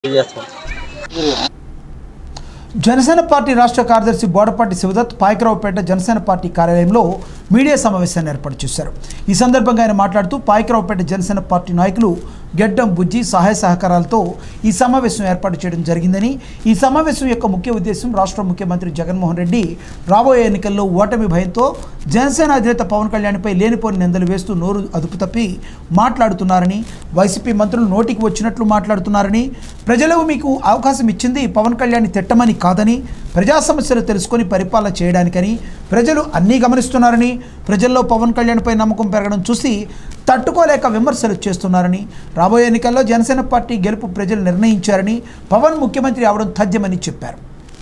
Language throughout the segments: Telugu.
చేస్తాం జనసేన పార్టీ రాష్ట్ర కార్యదర్శి బోడపాటి శివదత్ పాయకరావుపేట జనసేన పార్టీ కార్యాలయంలో మీడియా సమావేశాన్ని ఏర్పాటు చేశారు ఈ సందర్భంగా ఆయన మాట్లాడుతూ పాయకరావుపేట జనసేన పార్టీ నాయకులు గెడ్డం బుజ్జి సహాయ సహకారాలతో ఈ సమావేశం ఏర్పాటు చేయడం జరిగిందని ఈ సమావేశం యొక్క ముఖ్య ఉద్దేశం రాష్ట్ర ముఖ్యమంత్రి జగన్మోహన్ రెడ్డి రాబోయే ఎన్నికల్లో ఓటమి భయంతో జనసేన అధినేత పవన్ కళ్యాణ్పై లేనిపోని నిందలు వేస్తూ నోరు అదుపు తప్పి మాట్లాడుతున్నారని వైసీపీ మంత్రులు నోటికి వచ్చినట్లు మాట్లాడుతున్నారని ప్రజలు మీకు అవకాశం ఇచ్చింది పవన్ కళ్యాణ్ తిట్టమని కాదని ప్రజా సమస్యలు తెలుసుకొని పరిపాలన చేయడానికని ప్రజలు అన్నీ గమనిస్తున్నారని ప్రజల్లో పవన్ కళ్యాణ్పై నమ్మకం పెరగడం చూసి తట్టుకోలేక విమర్శలు చేస్తున్నారని రాబోయే ఎన్నికల్లో జనసేన పార్టీ గెలుపు ప్రజలు నిర్ణయించారని పవన్ ముఖ్యమంత్రి అవడం తథ్యమని చెప్పారు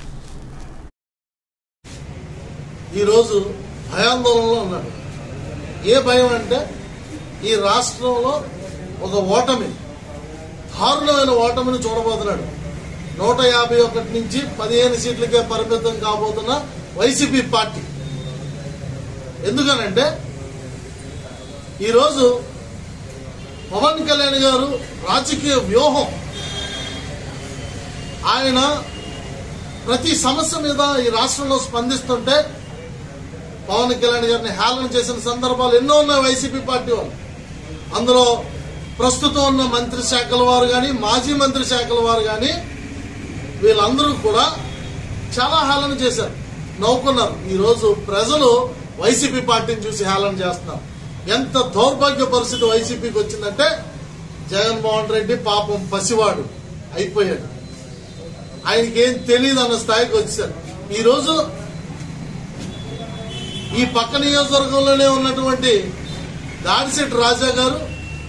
ఈరోజు భయాందోళనలో ఉన్నాడు ఏ భయం అంటే ఈ రాష్ట్రంలో ఒక ఓటమి దారుణమైన ఓటమిని చూడబోతున్నాడు నూట యాభై ఒకటి నుంచి పదిహేను సీట్లకే పరిమితం కాబోతున్న వైసీపీ పార్టీ ఎందుకనంటే ఈరోజు పవన్ కళ్యాణ్ గారు రాజకీయ వ్యూహం ఆయన ప్రతి సమస్య మీద ఈ రాష్ట్రంలో స్పందిస్తుంటే పవన్ కళ్యాణ్ గారిని హేళన చేసిన సందర్భాలు ఎన్నో ఉన్నాయి వైసీపీ పార్టీ వాళ్ళు అందులో ప్రస్తుతం ఉన్న మంత్రి శాఖల వారు కానీ మాజీ మంత్రి శాఖల వారు కానీ వీళ్ళందరూ కూడా చాలా హేళన చేశారు నవ్వుకున్నారు ఈరోజు ప్రజలు వైసీపీ పార్టీని చూసి హేళన చేస్తున్నారు ఎంత దౌర్భాగ్య పరిస్థితి వైసీపీకి వచ్చిందంటే జగన్మోహన్ రెడ్డి పాపం పసివాడు అయిపోయాడు ఆయనకి ఏం తెలియదు అన్న స్థాయికి వచ్చారు ఈరోజు ఈ పక్క నియోజకవర్గంలోనే ఉన్నటువంటి దాడిశెట్టి రాజా గారు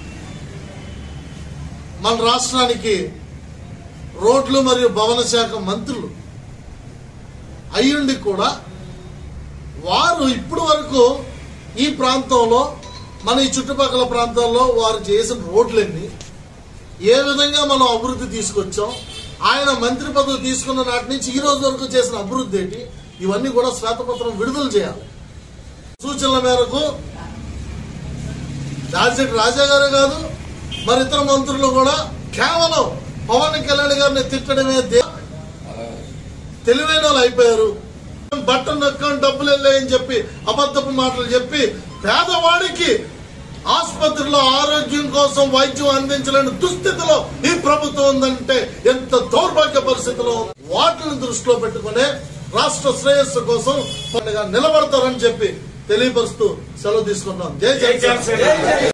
మన రాష్ట్రానికి రోడ్లు మరియు భవన శాఖ మంత్రులు అయ్యుండి కూడా వారు ఇప్పటి వరకు ఈ ప్రాంతంలో మన ఈ చుట్టుపక్కల ప్రాంతాల్లో వారు చేసిన రోడ్లన్నీ ఏ విధంగా మనం అభివృద్ధి తీసుకొచ్చాం ఆయన మంత్రి పదవి తీసుకున్న నాటి నుంచి ఈ రోజు వరకు చేసిన అభివృద్ధి ఏంటి ఇవన్నీ కూడా శ్వేతపత్రం విడుదల చేయాలి సూచనల మేరకు దాడిశెట్టి రాజా గారే కాదు మరి ఇతర మంత్రులు కూడా కేవలం పవన్ కళ్యాణ్ గారిని తిట్టడమే దే- తెలివైన వాళ్ళు అయిపోయారు బట్టలు నొక్కని డబ్బులు వెళ్ళాయని చెప్పి అబద్ధపు మాటలు చెప్పి పేదవాడికి ఆసుపత్రిలో ఆరోగ్యం కోసం వైద్యం అందించలేని దుస్థితిలో ఈ ప్రభుత్వం ఉందంటే ఎంత దౌర్భాగ్య పరిస్థితిలో ఉంది. వాటిని దృష్టిలో పెట్టుకునే రాష్ట్ర శ్రేయస్సు కోసం పండుగ నిలబడతారని చెప్పి తెలియపరుస్తూ సెలవు తీసుకున్నాం జై జనసేన